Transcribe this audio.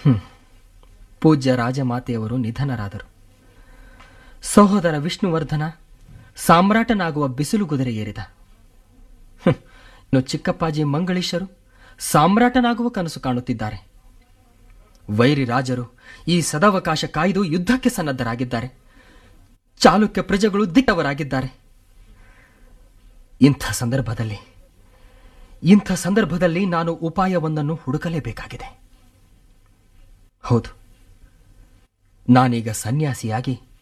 ಪೂಜ್ಯ ರಾಜಮಾತೆಯವರು ನಿಧನರಾದರು ಸಹೋದರ ವಿಷ್ಣುವರ್ಧನ ಸಾಮ್ರಾಟನಾಗುವ ಬಿಸಿಲು ಕುದುರೆ ಏರಿದ ಹ್ಮ್. ಇನ್ನು ಚಿಕ್ಕಪ್ಪಾಜಿ ಮಂಗಳೀಶರು ಸಾಮ್ರಾಟನಾಗುವ ಕನಸು ಕಾಣುತ್ತಿದ್ದಾರೆ ವೈರಿ ರಾಜರು ಈ ಸದಾವಕಾಶ ಕಾಯ್ದು ಯುದ್ಧಕ್ಕೆ ಸನ್ನದ್ಧರಾಗಿದ್ದಾರೆ ಚಾಲುಕ್ಯ ಪ್ರಜೆಗಳು ದಿಟ್ಟವರಾಗಿದ್ದಾರೆ ಇಂಥ ಸಂದರ್ಭದಲ್ಲಿ ಇಂಥ ಸಂದರ್ಭದಲ್ಲಿ ನಾನು ಉಪಾಯವೊಂದನ್ನು ಹುಡುಕಲೇಬೇಕಾಗಿದೆ ಹೌದು ನಾನೀಗ ಸನ್ಯಾಸಿಯಾಗಿ